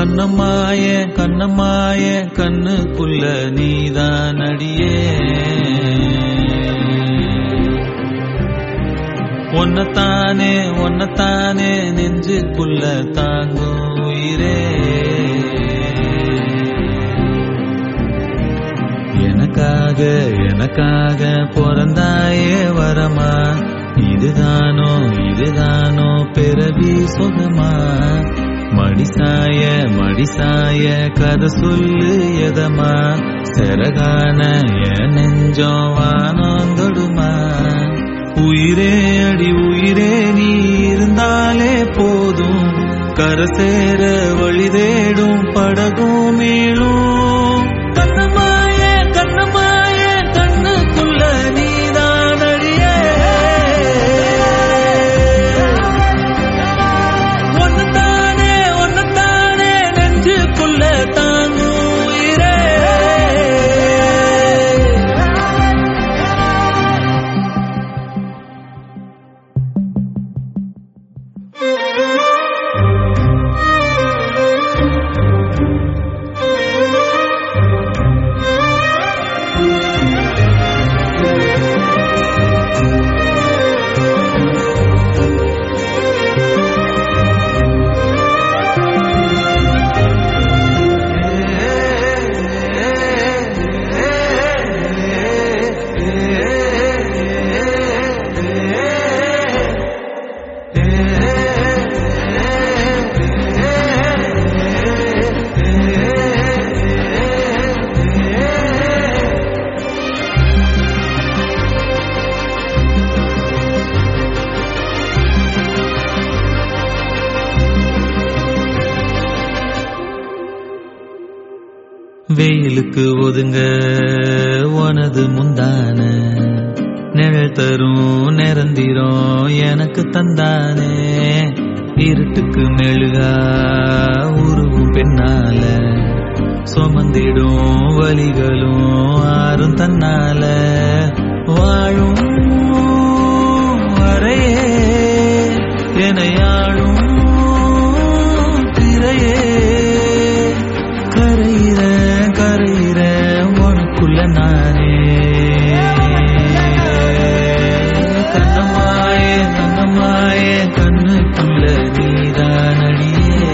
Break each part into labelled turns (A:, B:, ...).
A: கண்ணம்மாய கண்ணம்மாய கண்ணுக்குள்ள நீதான் அடியே ஒன்னத்தானே ஒன்னத்தானே நெஞ்சுக்குள்ள தாங்கும் உயிரே எனக்காக எனக்காக பிறந்தாயே வரமா இதுதானோ இதுதானோ பிறவி சுகமா மடிசாய மடிசாய கதை சொல்லு எதமா செரகான என் நெஞ்சம் வானந்தொடுமா உயிரே அடி உயிரே நீ இருந்தாலே போதும் கரை சேர வழி தேடும் படகும் மேலும் கண்ணமாய கண்ணமாய கண்ணுக்குள்ள நீதான் அழியே ஒன்னத்தானே ஒன்னத்தானே நெஞ்சுக்குள்ள தாங்கும் உயிரே வெயிலுக்கு ஒதுங்க உனது முந்தான நிழல் தரும் நிரந்திரம் எனக்கு தந்தானே இருட்டுக்கு மெழுகா உருவும் பெண்ணால சுமந்திடும் வலிகளும் ஆறும் தன்னால வாழும் வரையே எனையாளும் திரையே கரையிற கரையிற உனக்குள்ள நானே கண்ணமாயே கண்ணமாயே கண்ணுக்குள்ள நீதானடியே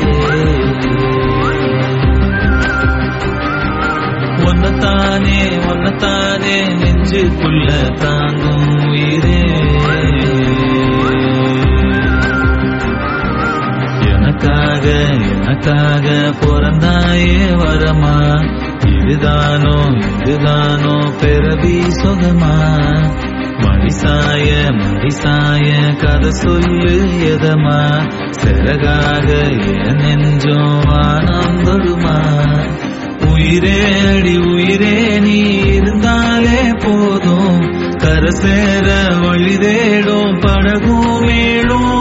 A: ஒன்னத்தானே ஒன்னத்தானே நெஞ்சுக்குள்ள தாங்கும் உயிரே எனக்காக எனக்காக பிறந்தாயே வரமா இதுதானோ இதுதானோ பிறவி சுகமா மடிசாய மடிசாய கதை சொல்லு எதமா சிறகாக என் நெஞ்சம் ஆனந்தொடுமா உயிரே அடி உயிரே நீ இருந்தாலே போதும் கரை சேர வழி தேடும் படகும் மேலும்